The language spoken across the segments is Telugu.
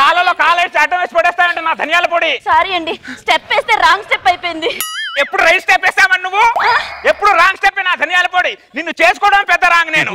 కాలలో కాలేసి అడ్డం వేసి పడేస్తానంటే నా ధనియాల పొడి సారీ అండి స్టెప్ వేస్తే రాంగ్ స్టెప్ అయిపోయింది ఎప్పుడు రైట్ స్టెప్ వేస్తామని నువ్వు ఎప్పుడు రాంగ్ స్టెప్ నా ధనియాల పొడి నిన్ను చేసుకోవడం పెద్ద రాంగ్ నేను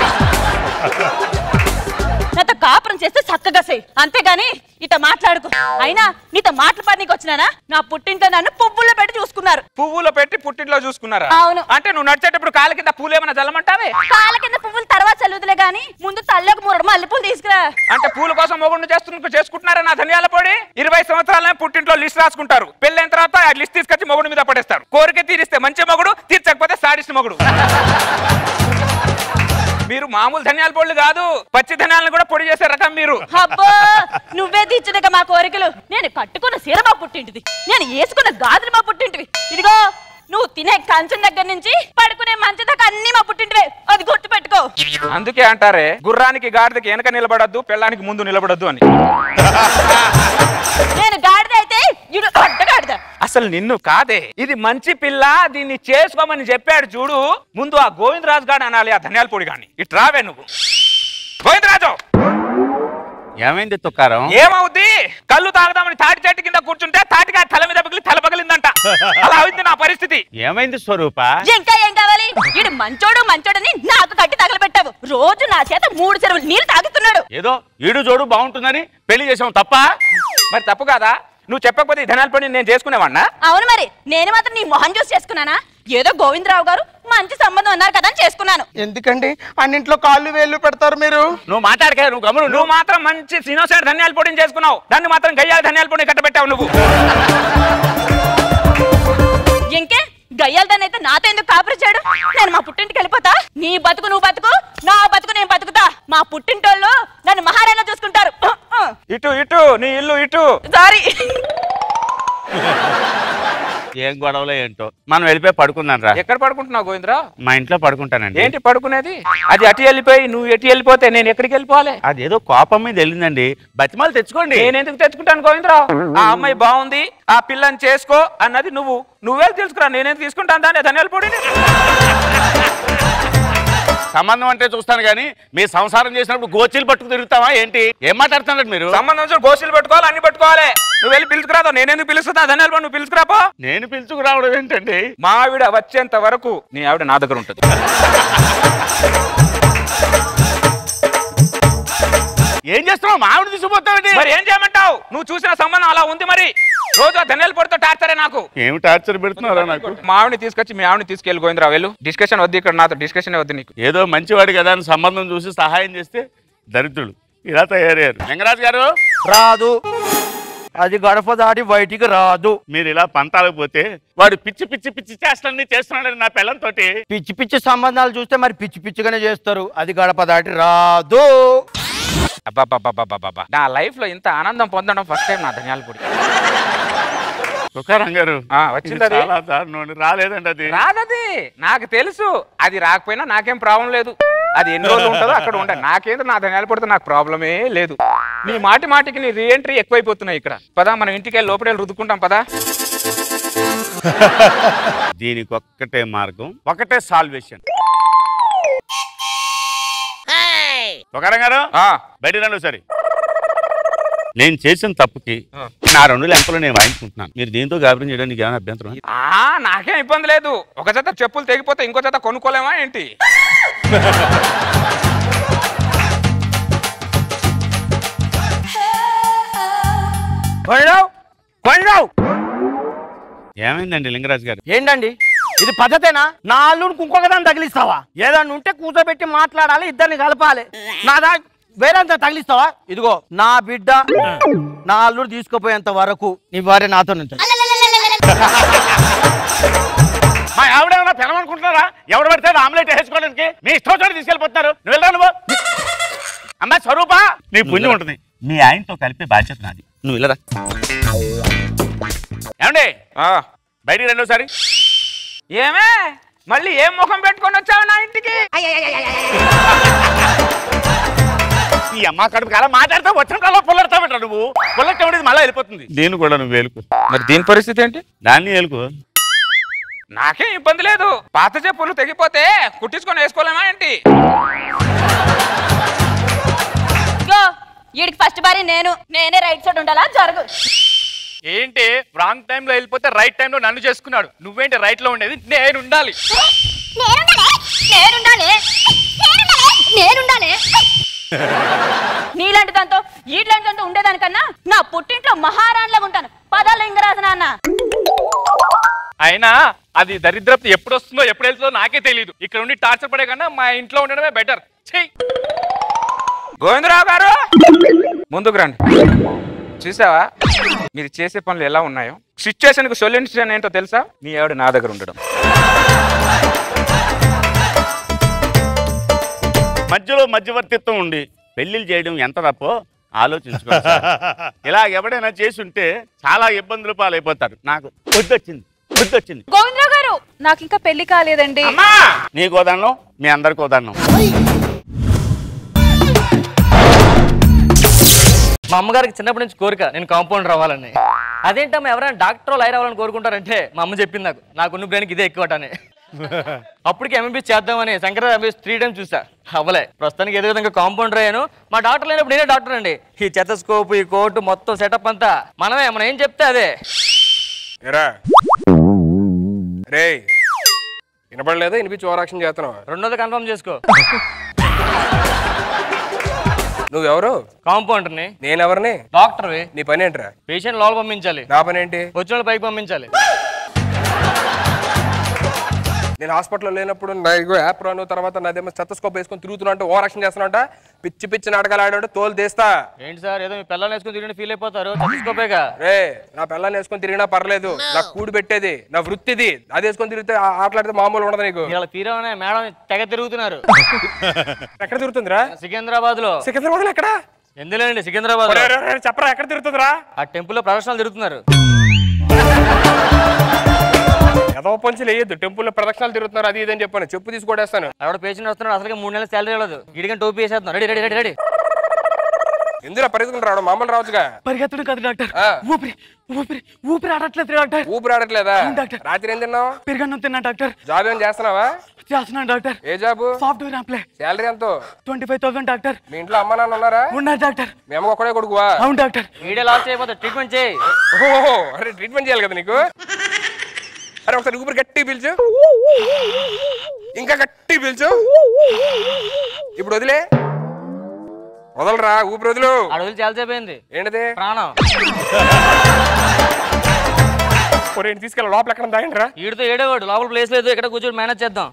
నాతో కాపురం చేస్తే చక్కగా చేయి అంతేగాని ఇట మాట్లాడుకో అయినా నీతో మాటలు పడనీకి వచ్చినానా నా పుట్టింట్లో నన్ను పువ్వుల్లో పెట్టి చూసుకున్నారు పువ్వులో పెట్టి పుట్టింట్లో చూసుకున్నారా అవును. అంటే నువ్వు నడిచేటప్పుడు కాలు కింద పూలు ఏమైనా జల్లమంటావే కాళ్ళ కింద పువ్వులు తర్వాత చల్లుదులే గాని ముందు తల్లకు మూరడు మల్లెపూలు తీసుకురా అంటే పూల కోసం మొగుడిని చేస్తున్న చేసుకుంటున్నారా నా ధనియాల పొడి ఇరవై సంవత్సరాలనే పుట్టింట్లో లిస్ట్ రాసుకుంటారు పెళ్ళైన తర్వాత ఆ లిస్ట్ తీసుకొచ్చి మొగుడు మీద పడేస్తారు కోరిక తీరిస్తే మంచి మొగుడు తీర్చకపోతే సాడిస్ట్ మొగుడు మీరు మామూలు ధనియాల పొడులు కాదు పచ్చి ధనియాలను కూడా పొడి చేసే రకం మీరు అబ్బో నువ్వే తీర్చునక మా కోరికలు నేను కట్టుకున్న సీర మా పుట్టింటిది నేను వేసుకున్న గాజులు మా పుట్టింటివి ఇదిగో నువ్వు తినే కంచం దగ్గర నుంచి పడుకునే మంచం దాకా అన్ని మా పుట్టింటివే అది గుర్తు పెట్టుకో అందుకే అంటారే గుర్రానికి గాడిదకి వెనక నిలబడద్దు పెళ్ళానికి ముందు నిలబడద్దు అని నేను గాడిద అయితే ఇడు అడ్డగాడిద అసలు నిన్ను కాదే ఇది మంచి పిల్ల దీన్ని చేసుకోమని చెప్పాడు చూడు ముందు ఆ గోవిందరాజు గాడు అనాలి ఆ ధనియాల పొడి గాని ఇటు రావే నువ్వు గోవిందరాజు ఏమైంది తుక్కారం ఏమవుద్ది కళ్ళు తాగుదామని తాటి చెట్టు కింద కూర్చుంటే తాటిగా తల మీద పగిలి తల పగిలిందంట అలా అవుతుంది నా పరిస్థితి ఏమైంది స్వరూప ఇంకా ఏం కావాలి ఇడు మంచోడు మంచోడని నాకు కట్టి తగలబెట్టావు రోజు నా చేత మూడు చెరువులు నీళ్లు తాగుతున్నాడు ఏదో ఈడు జోడు బాగుంటుందని పెళ్లి చేసాం తప్ప మరి తప్పు కాదా నువ్వు చెప్పకపోతే ఈ ధనాల పని నేను చేసుకునేవాడినా అవును మరి నేను మాత్రం నీ మొహం చూసి చేసుకున్నానా ఏదో గోవిందరావు గారు మంచి సంబంధం అన్నారు కదా అని చేసుకున్నాను ఎందుకండి అన్నింట్లో కాళ్ళు వేళ్ళు పెడతారు మీరు నువ్వు మాట్లాడక నువ్వు గమను నువ్వు మాత్రం మంచి సినోసైడ్ ధనియాల పొడిని చేసుకున్నావు దాన్ని మాత్రం గయ్యాల ధనియాల పొడిని కట్టబెట్టావు నువ్వు ఇంకే గయ్యాలదాన్ని అయితే నాతో ఎందుకు కాపురిచాడు నేను మా పుట్టింటికి వెళ్ళిపోతా నీ బతుకు నువ్వు బతుకు నా బతుకు నేను బతుకుతా మా పుట్టింటోళ్ళు నన్ను మహారాణా చూసుకుంటారు ఇటు ఇటు నీ ఇల్లు ఇటు సారీ ఏం గొడవలో ఏంటో మనం వెళ్ళిపోయి పడుకుందాం రా ఎక్కడ పడుకుంటున్నావు గోవిందరా మా ఇంట్లో పడుకుంటానండి ఏంటి పడుకునేది అది అటు వెళ్ళిపోయి నువ్వు ఎటు వెళ్ళిపోతే నేను ఎక్కడికి వెళ్ళిపోవాలి అదేదో కోపం మీద వెళ్ళిందండి బతిమాలు తెచ్చుకోండి నేను ఎందుకు తెచ్చుకుంటాను గోవిందరావు ఆ అమ్మాయి బాగుంది ఆ పిల్లని చేసుకో అన్నది నువ్వు నువ్వే తెలుసుకురా నేనేం తీసుకుంటాను దాన్ని ధనియాల పొడిని సంబంధం అంటే చూస్తాను కానీ మీ సంసారం చేసినప్పుడు గోచీలు పట్టుకు తిరుగుతావా ఏంటి ఏం మాట్లాడుతున్నారు మీరు సంబంధం చూడు గోసులు పెట్టుకోవాలి అన్ని పెట్టుకోవాలి నువ్వు వెళ్ళి పిలుచుకురాదు నేనెందుకు పిలుస్తున్నా ధనియాల పొడి నువ్వు పిలుచుకురాపో నేను పిలుచుకు రావడం ఏంటండి మా ఆవిడ వచ్చేంత వరకు నీ ఆవిడ నా దగ్గర ఉంటుంది ఏం చేస్తున్నావు మామిడి తీసుకుపోతావండి మరి ఏం చేయమంటావు నువ్వు చూసిన సంబంధం అలా ఉంది మరి రోజు ఆ ధనియాల పొడితో టార్చరే నాకు ఏమి టార్చర్ పెడుతున్నారా నాకు మా ఆవిడని తీసుకొచ్చి మీ ఆవిడని తీసుకెళ్ళి గోవిందరా వెళ్ళు డిస్కషన్ వద్దు ఇక్కడ నాతో డిస్కషన్ వద్దు నీకు ఏదో మంచివాడు కదా అని సంబంధం చూసి సహాయం చేస్తే దరిద్రులు ఇలా తయారయ్యారు లింగరాజు గారు రాదు అది గడప దాటి బయటికి రాదు మీరు ఇలా పంతాలకు పోతే వాడు పిచ్చి పిచ్చి పిచ్చి చేష్టలన్నీ చేస్తున్నాడు నా పిల్లలతోటి పిచ్చి పిచ్చి సంబంధాలు చూస్తే మరి పిచ్చి పిచ్చిగానే చేస్తారు అది గడప దాటి రాదు అబ్బాబ్బాబ్బాబ్బా నా లైఫ్ లో ఇంత ఆనందం పొందడం ఫస్ట్ టైం నా ధనియాల పొడి తుకారం గారు ఆ, వచ్చింది అది? చాలా దారుణం. రాలేదండి అది రాదది నాకు తెలుసు అది రాకపోయినా నాకేం ప్రాబ్లం లేదు అది ఎన్ని రోజులు ఉంటుందో అక్కడ ఉండాలి నాకేందో నా ధనియాల పొడితో నాకు ప్రాబ్లమే లేదు నీ మాటి మాటికి నీ రీఎంట్రీ ఎక్కువైపోతున్నాయి ఇక్కడ పదా మనం ఇంటికి వెళ్ళి లోపల వెళ్ళి రుద్దుకుంటాం పదా దీనికి ఒక్కటే మార్గం ఒకటే సాల్వేషన్ తుకారం గారు ఆ, బయట రండి ఒకసారి నేను చేసిన తప్పుకి ఆ. నా రెండు లెంపలు నేను వాయించుకుంటున్నాను మీరు దీంతో గాబరం చేయడానికి ఏమైనా అభ్యంతరం ఆ, నాకేం ఇబ్బంది లేదు ఒక జత చెప్పులు తెగిపోతే ఇంకో జత కొనుక్కోలేమా ఏంటి కొనరావు కొనరావు ఏమైందండి లింగరాజు గారు ఏంటండి ఇది పద్ధతేనా నా అల్లుడికి ఇంకొక దాన్ని తగిలిస్తావా ఏదన్నా ఉంటే కూర్చోబెట్టి మాట్లాడాలి ఇద్దరిని కలపాలి నా దా వేరేంత తగిలిస్తావా ఇదిగో నా బిడ్డ నా అల్లుడు తీసుకుపోయేంత వరకు నీ భార్య నాతో ఉంటుంది మా ఆవిడ ఏమైనా పిలవనుకుంటున్నారా ఎవడు పడితే ఆమ్లెట్ వేసుకోవడానికి మీ ఇష్టం చోట తీసుకెళ్ళిపోతున్నారు నువ్వు వెళ్ళరా నువ్వు అమ్మా స్వరూప నీ పుణ్యం ఉంటుంది మీ ఆయనతో కలిపే బాధ్యత నాది నువ్వు వెళ్ళరా ఏమండి ఆ, బయటికి రెండోసారి ఏమే మళ్ళీ ఏం ముఖం పెట్టుకొని వచ్చావు నా ఇంటికి ఈ అమ్మ కడుపు అలా మాట్లాడితే వచ్చినప్పుడు పుల్లడతా పెట్టరా నువ్వు పుల్లట మళ్ళీ వెళ్ళిపోతుంది దీన్ని కూడా నువ్వు వేలుకో మరి దీని పరిస్థితి ఏంటి దాన్ని వేలుకో నాకేం ఇబ్బంది లేదు పాత చెప్పులు తెగిపోతే కుట్టించుకొని వేసుకోలేమా ఏంటి ఇగో వీడికి ఫస్ట్ భార్య నేను నేనే రైట్ సైడ్ ఉండాలా జరుగు ఏంటి రాంగ్ టైం లో వెళ్ళిపోతే రైట్ టైం లో నన్ను చేసుకున్నాడు నువ్వేంటి రైట్ లో ఉండేది నేను ఉండాలి నేనుండాలి నేనుండాలి నీలాంటి దాంతో ఈట్లాంటి దాంతో ఉండేదానికన్నా నా పుట్టింట్లో మహారాణిలాగా ఉంటాను పదాల లింగరాజు నాన్న అయినా అది దరిద్రపు ఎప్పుడు వస్తుందో ఎప్పుడు వెళ్తుందో నాకే తెలియదు ఇక్కడ ఉండి టార్చర్ పడే కన్నా మా ఇంట్లో ఉండడమే బెటర్ గోవిందరావు గారు ముందుకు రండి చూసావా మీరు చేసే పనులు ఎలా ఉన్నాయో సిచ్యువేషన్ కు సొల్యూషన్ ఏంటో తెలుసా మీ ఆవిడ నా దగ్గర ఉండడం మధ్యలో మధ్యవర్తిత్వం ఉండి పెళ్లిళ్ళు చేయడం ఎంత తప్పో ఆలోచించుకోండి సార్. ఇలా ఎవడైనా చేసి ఉంటే చాలా ఇబ్బందులు పాలైపోతారు నాకు వచ్చింది వచ్చింది గోవిందరావు గారు నాకు ఇంకా పెళ్లి కాలేదండి అమ్మా నీకు ఉదాహరణం మీ అందరికి ఉదాహరణం మా అమ్మగారికి చిన్నప్పటి నుంచి కోరిక నేను కాంపౌండర్ అవ్వాలని అదేంటమ్మా ఎవరైనా డాక్టర్ లాయర్ అవ్వాలని కోరుకుంటారంటే మా అమ్మ చెప్పింది నాకు నాకున్న బ్రెయిన్కి ఇదే ఎక్కువటని అప్పటికి ఎంబీబీఎస్ చేద్దామని శంకర ఎంబీబీఎస్ త్రీ టైమ్స్ చూసా అవ్వలే ప్రస్తుతానికి ఏదో విధంగా కాంపౌండర్ అయ్యాను మా డాక్టర్ లేనప్పుడు నేనే డాక్టర్ అండి ఈ చెత్తస్కోప్ ఈ కోర్టు మొత్తం సెటప్ అంతా మనమే మనం ఏం చెప్తే అదే రే వినపడలేదా వినిపించి ఓవరాక్షన్ చేస్తున్నావు రెండోది కన్ఫర్మ్ చేసుకో నువ్వెవరు కాంపౌండర్ని నేనెవరిని డాక్టర్వి నీ పని ఏంట్రా పేషెంట్ లోపల పంపించాలి నా పని ఏంటి వచ్చిన వాళ్ళు పైకి పంపించాలి నేను హాస్పిటల్లో లేనప్పుడు నా ఇగో యాప్ రాను తర్వాత నాదేమో స్టెతస్కోప్ వేసుకొని తిరుగుతున్నా అంటే ఓవరాక్షన్ చేస్తున్నా పిచ్చి పిచ్చి నాటకాలు ఆడాడు తోలు తీస్తా ఏంటి సార్ ఏదో మీ పిల్లల్ని వేసుకుని తిరిగి ఫీల్ అయిపోతారు చెత్తస్కోపేగా రే నా పిల్లని వేసుకొని తిరిగినా పర్లేదు నా కూడి పెట్టేది నా వృత్తిది అది వేసుకొని తిరిగితే ఆ- ఆటలాడితే మామూలు ఉండదు నీకు ఇలా ఫీరో అనే మేడం తెగ తిరుగుతున్నారు ఎక్కడ తిరుగుతుందిరా సికింద్రాబాద్ లో సికింద్రాబాద్ ఎక్కడ ఎందులేండి సికింద్రాబాద్ ఒరే, లో ఒరే, ఒరే, చెప్పరా ఎక్కడ తిరుగుతుందిరా ఆ టెంపుల్ లో ప్రదర్శనలు తిరుగుతున్నారు ఎదవ పంచులు వేయద్దు టెంపుల్లో ప్రదక్షిణాలు తిరుగుతున్నారు అది ఇది అని చెప్పాను చెప్పు తీసుకోడేస్తాను ఆవిడ పేషెంట్ వస్తున్నాడు అసలు మూడు నెలల శాలరీ ఇవ్వలేదు ఇడిగని టోపీ వేసేస్తున్నాడు రెడీ రెడీ రెడీ రెడీ ఎందులో పరిగెత్తుకుని రావడం మామూలు రావచ్చుగా పరిగెత్తడం కాదు డాక్టర్ ఆ. ఊపిరి ఊపిరి ఊపిరి ఆడట్లేదు డాక్టర్ ఊపిరి ఆడట్లేదా డాక్టర్. రాత్రి ఏం తిన్నావు పెరిగన్నం తిన్నా డాక్టర్ జాబ్ ఏం చేస్తున్నావా చేస్తున్నాను డాక్టర్ ఏ జాబు సాఫ్ట్వేర్ అప్లై శాలరీ ఎంతో ట్వంటీ ఫైవ్ థౌసండ్ డాక్టర్ మీ ఇంట్లో అమ్మ నాన్న ఉన్నారా ఉన్నారు డాక్టర్ మీ అమ్మ ఒక్కడే కొడుకువా అవును డాక్టర్ వీడే లాస్ట్ అయిపోతా ట్రీట్మెంట్ చేయి ఓహో అరే ట్రీట్మెంట్ చేయాలి కదా నీకు అరే ఒకసారి ఊపిరి గట్టి పీల్చు ఇంకా గట్టి పీల్చు ఇప్పుడు వదిలే వదలరా ఊపిరి వదులు అడవులు చాలాసేపు అయింది ఏంటిది ప్రాణం ఒరేయ్, తీసుకెళ్ళి లోపల ఎక్కడ దాయండిరా వీడితో ఏడేవాడు లోపల ప్లేస్ లేదు ఇక్కడ కూర్చొని మేనేజ్ చేద్దాం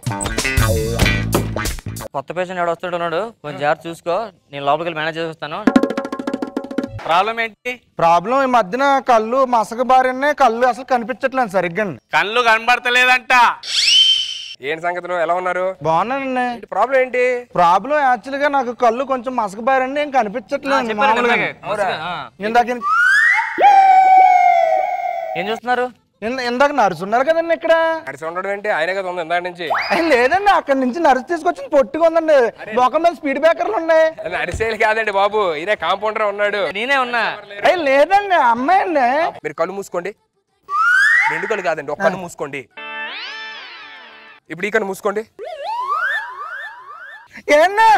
కొత్త పేషెంట్ ఎవడు వస్తుంటున్నాడు కొంచెం జాగ్రత్త చూసుకో నేను లోపలికి వెళ్ళి మేనేజ్ చేస్తాను ప్రాబ్లం ఏంటి ప్రాబ్లం ఈ మధ్యన కళ్ళు మసక బారినే కళ్ళు అసలు కనిపించట్లేదు సరిగ్గా కళ్ళు కనబడతలేదంట ఏంటి సంగతులు ఎలా ఉన్నారు బాగున్నానండి ప్రాబ్లం ఏంటి ప్రాబ్లం యాక్చువల్ గా నాకు కళ్ళు కొంచెం మసక బారండి ఏం కనిపించట్లేదు మామూలుగా ఆ, ఇందాక ఏం చూస్తున్నారు ఇంద- ఇందాక నర్సు ఉన్నారు కదండి ఇక్కడ అడిసి ఉండడం ఏంటి ఆయనే కదా ఉంది ఇందాక నుంచి అయ్య, లేదండి అక్కడి నుంచి నర్సు తీసుకొచ్చి పొట్టుగా ఉందండి మొఖం మీద స్పీడ్ బ్రేకర్లు ఉన్నాయి అది అడిసేలు కాదండి బాబు ఇదే కాంపౌండర్ ఉన్నాడు నేనే ఉన్నా అయ్యి లేదండి అమ్మాయి అండి మీరు కళ్ళు మూసుకోండి రెండు కళ్ళు కాదండి ఒక కళ్ళు మూసుకోండి ఇప్పుడు ఈ కన్ను మూసుకోండి ఏండి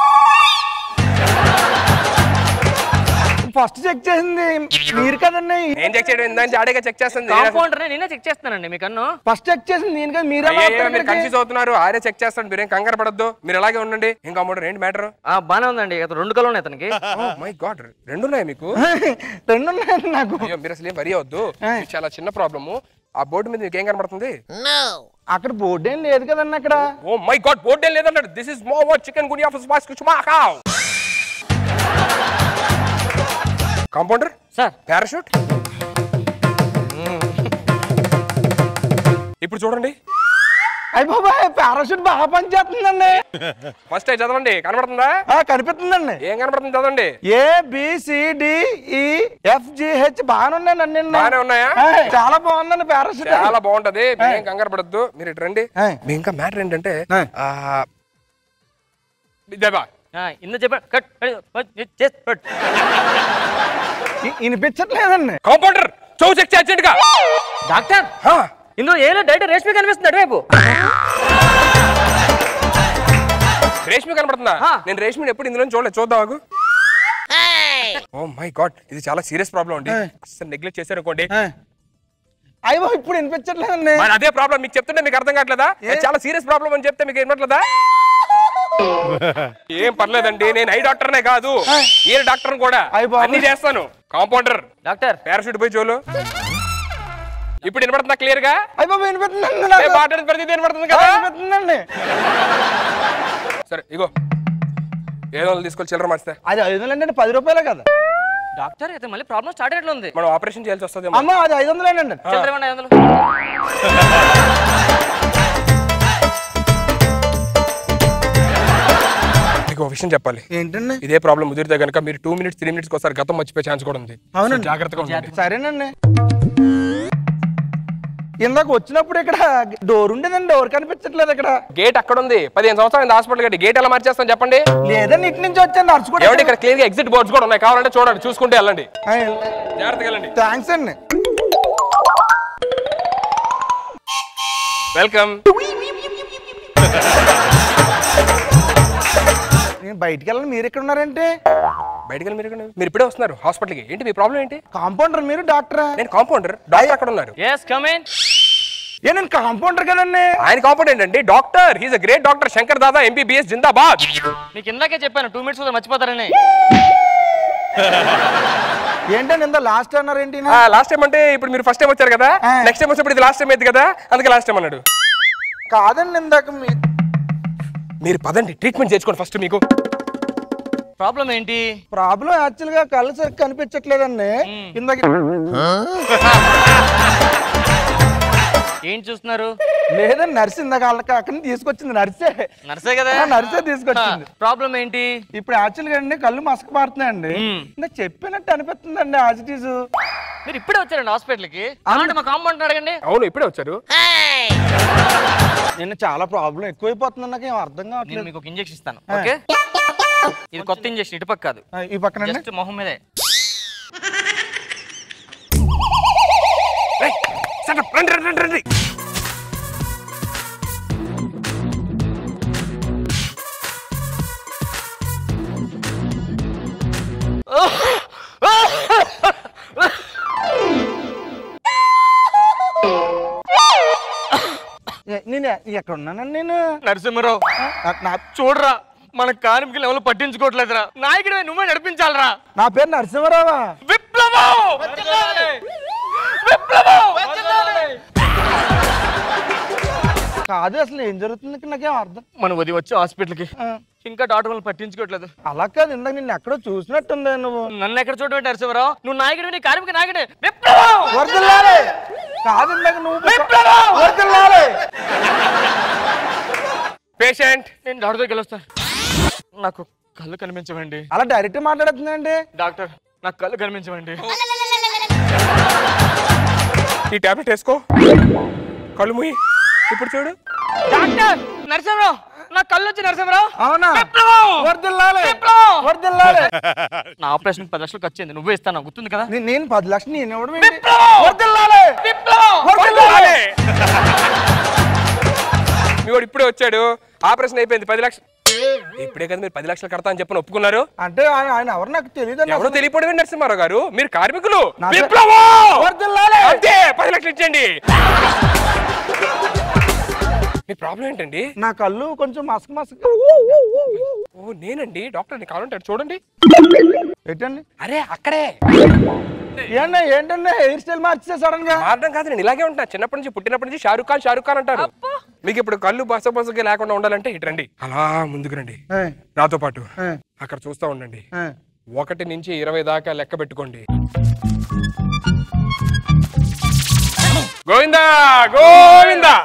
ఫస్ట్ చెక్ చేసింది మీరు కదండి నేను చెక్ చేయడం ఇందాక ఆడేగా చెక్ చేస్తుంది కాంపౌండర్ నేనే చెక్ చేస్తానండి మీ కన్ను ఫస్ట్ చెక్ చేసింది నేను కదా మీరు ఎలా అయ్యయ్యో, వస్తారు మీరు ఇక్కడికి? కన్ఫ్యూజ్ అవుతున్నారు ఆరే చెక్ చేస్తాడు మీరేం కంగారు పడద్దు మీరు అలాగే ఉండండి ఇంకా అమ్మడు ఏంటి మ్యాటర్ ఆ, బానే ఉందండి ఇక రెండు కళ్ళు ఉన్నాయి అతనికి మై గాడ్ రెండు ఉన్నాయి మీకు రెండు ఉన్నాయండి నాకు అయ్యో మీరు అసలు ఏం వరి అవద్దు ఇది చాలా చిన్న ప్రాబ్లము ఆ బోర్డు మీద మీకు ఏం కనబడుతుంది అక్కడ బోర్డు ఏం లేదు కదండి అక్కడ ఓ మై గాడ్ బోర్డు ఏం లేదన్నాడు దిస్ ఇస్ మో వాట్ చికెన్ గుడి ఆఫ్ స్పాస్ కుచుమాకావ్ కాంపౌండర్ సార్ పారాషూట్ ఇప్పుడు చూడండి అయ్యి బాబాయ్ పారాషూట్ బాగా పనిచేస్తుందండి ఫస్ట్ చదవండి కనబడుతుందా ఆ, కనిపిస్తుందండి ఏం కనబడుతుంది చదవండి A B C D E F G H బాగానే ఉన్నాయండి అన్ని బాగానే ఉన్నాయా చాలా బాగుందండి పారాషూట్ చాలా బాగుంటది మీరేం కంగారు పడద్దు మీరు ఇటు రండి ఏయ్. మీ ఇంకా మ్యాటర్ ఏంటంటే ఏయ్. ఆ, ఇదేబా. ఆ, ఇందులో చెప్పాడు కట్ కట్, కట్, చేస్, కట్. ఇ- వినిపించట్లేదండి కాంపౌండర్ చౌ చెక్ చేయి అర్జెంట్ గా డాక్టర్ ఆ, ఇందులో ఏదో డైరెక్ట్ రేష్మి కనిపిస్తుంది అటువైపు రేష్మి కనబడుతుందా ఆ. నేను రేష్మిని ఎప్పుడు ఇందులో చూడలేదు చూద్దాం ఆగు. ఓ మై గాడ్ ఇది చాలా సీరియస్ ప్రాబ్లం అండి అసలు నెగ్లెక్ట్ చేశారు అనుకోండి అయ్యో ఇప్పుడు వినిపించట్లేదండి మరి అదే ప్రాబ్లం మీకు చెప్తుంటే మీకు అర్థం కావట్లేదా ఇది చాలా సీరియస్ ప్రాబ్లం అని చెప్తే మీకు ఏమట్లేదా ఏం పర్లేదండి నేను ఐ డాక్టర్నే కాదు ఈయన డాక్టర్ కూడా అయ్ బాబోయ్. అన్ని చేస్తాను కాంపౌండర్ డాక్టర్ పారాషూట్ పోయి చోలు ఇప్పుడు వినపడుతుందా క్లియర్ గా అయ్యో వినిపిస్తుందండి ఏ నాకు. మాట్లాడేది ప్రతిదీ వినపడుతుంది ఆ, కదా వినిపిస్తుందండి సరే ఇగో ఏదో వందలు తీసుకొని చిల్లర మార్చితే అది ఐదు వందలు అంటే పది రూపాయలే కదా డాక్టర్ అయితే మళ్ళీ ప్రాబ్లం స్టార్ట్ అయినట్లు ఉంది మనం ఆపరేషన్ చేయాల్సి వస్తుంది అమ్మ అది ఐదు వందలేనండి చిల్లర ఇవ్వండి ఐదు వందలు. మీకు ఒక విషయం చెప్పాలి ఏంటండి ఇదే ప్రాబ్లం ముదిరితే కనుక మీరు టూ మినిట్స్ త్రీ మినిట్స్ ఒకసారి గతం మర్చిపోయే ఛాన్స్ కూడా ఉంది అవునండి. సో జాగ్రత్తగా ఉండండి సరేనండి ఇందాక వచ్చినప్పుడు ఇక్కడ డోర్ ఉండేదండి డోర్ కనిపించట్లేదు ఇక్కడ గేట్ అక్కడ ఉంది పదిహేను సంవత్సరాలు హాస్పిటల్ గట్టి గేట్ ఎలా మార్చేస్తాను చెప్పండి లేదండి ఇటు నుంచి వచ్చాను నడుచుకుంటే ఏమంటే ఇక్కడ క్లియర్ గా ఎగ్జిట్ బోర్డ్స్ కూడా ఉన్నాయి కావాలంటే చూడండి చూసుకుంటే వెళ్ళండి జాగ్రత్తగా వెళ్ళండి థ్యాంక్స్ అండి వెల్కమ్ నేను బయటికి వెళ్ళాలి మీరు ఎక్కడ ఉన్నారంటే బయటకు వెళ్ళి మీరు ఎక్కడ? మీరు ఇప్పుడే వస్తున్నారు హాస్పిటల్కి ఏంటి మీ ప్రాబ్లం ఏంటి కాంపౌండర్ మీరు డాక్టరా నేను కాంపౌండర్ డాక్టర్ అక్కడ ఉన్నారు ఎస్ కమ్ ఇన్ ఏ నేను కాంపౌండర్ కదండి ఆయన కాంపౌండర్ ఏంటండి doctor he's a great doctor Shankar Dada MBBS జిందాబాద్ మీకు ఇందాకే చెప్పాను టూ మినిట్స్ మర్చిపోతారని ఏంటండి ఇంత లాస్ట్ అన్నారు ఏంటి లాస్ట్ టైం అంటే ఇప్పుడు మీరు ఫస్ట్ టైం వచ్చారు కదా ఆ. నెక్స్ట్ టైం వచ్చినప్పుడు ఇది లాస్ట్ టైం అయింది కదా అందుకే లాస్ట్ టైం అన్నాడు కాదండి ఇందాక మీ మీరు పదండి ట్రీట్మెంట్ చేసుకోండి ఫస్ట్ మీకు ప్రాబ్లం ఏంటి ప్రాబ్లం యాక్చువల్ గా కళ్ళు సరిగ్గా కనిపించట్లేదండి ఇందాక ఏం చూస్తున్నారు లేదండి నర్స్ ఇందాక వాళ్ళకి అక్కడి నుంచి తీసుకొచ్చింది నర్సే నర్సే కదా ఆ, నర్సే తీసుకొచ్చింది ప్రాబ్లం ఏంటి ఇప్పుడు యాక్చువల్ గా అండి కళ్ళు మసక పారుతున్నాయండి మ్మ్. నాకు చెప్పినట్టు అనిపిస్తుందండి యాజ్ ఇట్ ఈజ్ మీరు ఇప్పుడే వచ్చారండి హాస్పిటల్కి అలాంటి మా కాంపౌండ్ అడగండి అవును ఇప్పుడే వచ్చారు నేను చాలా ప్రాబ్లం ఎక్కువైపోతుంది నాకు ఏం అర్థం నేను కావట్లేదు మీకు ఒక ఇంజెక్షన్ ఇస్తాను ఓకే ఇది కొత్త ఇంజెక్షన్ ఇటుపక్క కాదు ఆ, ఈ పక్కన జస్ట్ మొహం మీదే రేయ్, shut up. రండి రండి రండి రండి నేను ఎ- ఎక్కడ ఉన్నానండి నేను నరసింహరావు నా- నా చూడరా మన కార్మికులు ఎవరు పట్టించుకోవట్లేదురా నాయకుడు నువ్వే నడిపించాలరా నా పేరు నరసింహరావా విప్లవం విప్లవం కాదు అసలు ఏం జరుగుతుంది ఇక్కడ నాకేం అర్థం మనం ఉదయం వచ్చి హాస్పిటల్కి ఆ, ఇంకా డాక్టర్ వాళ్ళు పట్టించుకోవట్లేదు అలా కాదు ఇందాక నిన్ను ఎక్కడో చూసినట్టుంది నువ్వు నన్ను ఎక్కడ చూడబెట్టి నరసింహరావు నువ్వు నాయకుడు నీ కార్మిక నాయకుడే విప్లవం వర్దిల్లాలి కాదు ఇందాక నువ్వు విప్లవం! వర్దిల్లాలి పేషెంట్ నేను డాక్టర్ దగ్గరికి వెళ్ళొస్తాను నాకు కళ్ళు కనిపించవండి అలా డైరెక్ట్ మాట్లాడుతుందండి డాక్టర్ నాకు కళ్ళు కనిపించవండి ఈ టాబ్లెట్ వేసుకో కళ్ళు మూయి ఇప్పుడు చూడు డాక్టర్ నరసింహరావు నాకు కళ్ళు వచ్చి నరసింహరావు అవునా విప్లవం! వర్దిల్లాలి విప్లవం! వర్దిల్లాలి నా ఆపరేషన్ పది లక్షలు ఖర్చు అయింది నువ్వే ఇస్తాను గుర్తుంది కదా నే- నేను పది లక్షలు నేను ఇవ్వడం ఏంటి? విప్లవం! వర్దిల్లాలి విప్లవం! వర్దిల్లాలి మీ వాడు ఇప్పుడే వచ్చాడు ఆపరేషన్ అయిపోయింది పది లక్షలు ఇప్పుడే కదా మీరు పది లక్షలు కడతా అని చెప్పని ఒప్పుకున్నారు అంటే ఆయన ఆయన ఎవరు నాకు తెలియదు ఎవరో తెలియపోవడమే నరసింహారావు గారు మీరు కార్మికులు నా పేరు- విప్లవం వర్దిల్లాలి అంతే పది లక్షలు ఇచ్చండి మీ ప్రాబ్లం ఏంటండి నా కళ్ళు కొంచెం మసక మసక ఓ నేనండి డాక్టర్ ని కావాలంటే అటు చూడండి ఏంటండి అరే అక్కడే ఏంటండి ఏంటండి హెయిర్ స్టైల్ మార్చేసా సడన్ గా మారడం కాదు నేను ఇలాగే ఉంటాను చిన్నప్పటి నుంచి పుట్టినప్పటి నుంచి షారుఖ్ ఖాన్ షారుఖ్ ఖాన్ అంటారు మీకు ఇప్పుడు కళ్ళు బస బసగా లేకుండా ఉండాలంటే ఇటు రండి అలా ముందుకు రండి ఏయ్, నాతో పాటు ఏయ్, అక్కడ చూస్తా ఉండండి ఏయ్. ఒకటి నుంచి ఇరవై దాకా లెక్క పెట్టుకోండి గోవిందా గోవిందా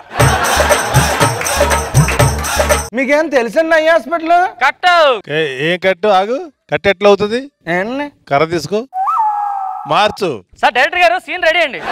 మీకేం తెలుసండి అయ్యి హాస్పిటల్ కట్టు ఏ- ఏం కట్టు ఆగు కట్టు ఎట్లా అవుతుంది ఏండి కర్ర తీసుకో మార్చు సార్ డైరెక్టర్ గారు సీన్ రెడీ అండి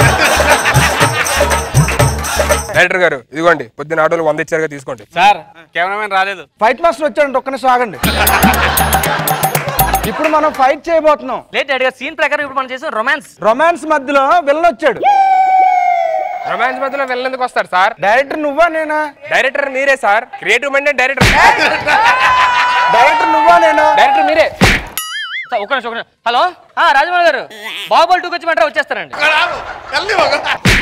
డైరెక్టర్ గారు ఇదిగోండి పొద్దున్న ఆటోలు వంద ఇచ్చారుగా తీసుకోండి సార్ కెమెరామెన్ రాలేదు ఫైట్ మాస్టర్ వచ్చాడండి ఒక్క నిమిషం ఆగండి ఇప్పుడు మనం ఫైట్ చేయబోతున్నాం లేట్ డైరెక్టర్ గారు సీన్ ప్రకారం ఇప్పుడు మనం చేసిన రొమాన్స్ రొమాన్స్ మధ్యలో విలన్ వచ్చాడు రొమాన్స్ మధ్యలో వెళ్ళేందుకు వస్తారు సార్ డైరెక్టర్ నువ్వా నేనా డైరెక్టర్ మీరే sir creative mind director director నువ్వా నేనా డైరెక్టర్ మీరే సార్, ఒక్క నిమిషం, ఒక్క నిమిషం. హలో ఆ, రాజమౌళి గారు బాహుబలి టూకి వచ్చి మంటారా వచ్చేస్తారండి వెళ్ళి